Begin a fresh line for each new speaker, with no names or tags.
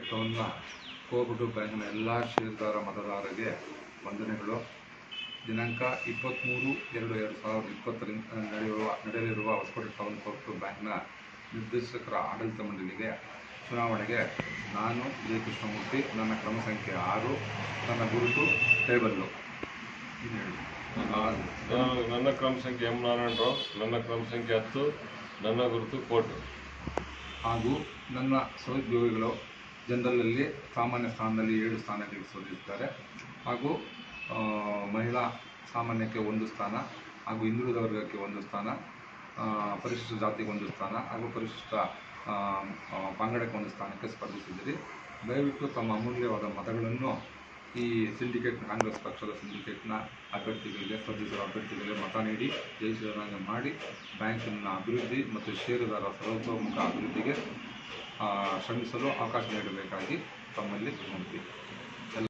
ಟೌನ್ನ cooperative ಬ್ಯಾಂಕ್ನ ಎಲ್ಲ ಷೇರುದಾರ ಮತದಾರರಿಗೆ ವಂದನೆಗಳು ದಿನಾಂಕ ಇಪ್ಪತ್ತ್ಮೂರು ಎರಡು ಎರಡು ಸಾವಿರದ ಇಪ್ಪತ್ತರಿಂದ ನಡೆಯುವ ನಡೆಯಲಿರುವ ಹೊಸಕೋಟೆ ಟೌನ್ ಕೋಆಪರೇಟಿವ್ ಬ್ಯಾಂಕ್ನ ನಿರ್ದೇಶಕರ ಆಡಳಿತ ಮಂಡಳಿಗೆ ಚುನಾವಣೆಗೆ ನಾನು ಜಯ ಕೃಷ್ಣಮೂರ್ತಿ ನನ್ನ ಕ್ರಮ ಸಂಖ್ಯೆ ಆರು ನನ್ನ ಗುರುತು ಟೇಬಲ್ಲು ಇದು ಹೇಳಿ. ಆ,
ನಾನು ನನ್ನ ಕ್ರಮ ಸಂಖ್ಯೆ ಎಂ ನಾರಾಯಣರಾವ್ ನನ್ನ ಕ್ರಮ ಸಂಖ್ಯೆ ಹತ್ತು ನನ್ನ ಗುರುತು ಕೋಟು
ಹಾಗೂ ನನ್ನ ಸಹೋದ್ಯೋಗಿಗಳು ಜನರಲಲ್ಲಿ ಸಾಮಾನ್ಯ ಸ್ಥಾನದಲ್ಲಿ ಏಳು ಸ್ಥಾನಗಳಿಗೆ ಸ್ಪರ್ಧಿಸಿದ್ದಾರೆ ಹಾಗೂ ಆ, ಮಹಿಳಾ ಸಾಮಾನ್ಯಕ್ಕೆ ಒಂದು ಸ್ಥಾನ ಹಾಗೂ ಹಿಂದುಳಿದ ವರ್ಗಕ್ಕೆ ಒಂದು ಸ್ಥಾನ ಆ, ಪರಿಶಿಷ್ಟ ಜಾತಿಗೆ ಒಂದು ಸ್ಥಾನ ಹಾಗೂ ಪರಿಶಿಷ್ಟ ಆ, ಆ, ಪಂಗಡಕ್ಕೆ ಒಂದು ಸ್ಥಾನಕ್ಕೆ ಸ್ಪರ್ಧಿಸಿದ್ದೀರಿ ದಯವಿಟ್ಟು ತಮ್ಮ ಅಮೂಲ್ಯವಾದ ಮತಗಳನ್ನು ಈ ಸಿಂಡಿಕೇಟ್ ಕಾಂಗ್ರೆಸ್ ಪಕ್ಷದ ಸಿಂಡಿಕೇಟ್ನ ಅಭ್ಯರ್ಥಿಗಳಿಗೆ ಸ್ಪರ್ಧಿಸಿರುವ ಅಭ್ಯರ್ಥಿಗಳಿಗೆ ಮತ ನೀಡಿ ಜಯಿಸಿದಂಗೆ ಮಾಡಿ ಬ್ಯಾಂಕಿನ ಅಭಿವೃದ್ಧಿ ಮತ್ತು ಷೇರುದಾರ ಸರ್ವತೋಮುಖ ಅಭಿವೃದ್ಧಿಗೆ ಆ, ಶ್ರಮಿಸಲು ಅವಕಾಶ ನೀಡಬೇಕಾಗಿ ತಮ್ಮಲ್ಲಿ ವಿನಂತಿ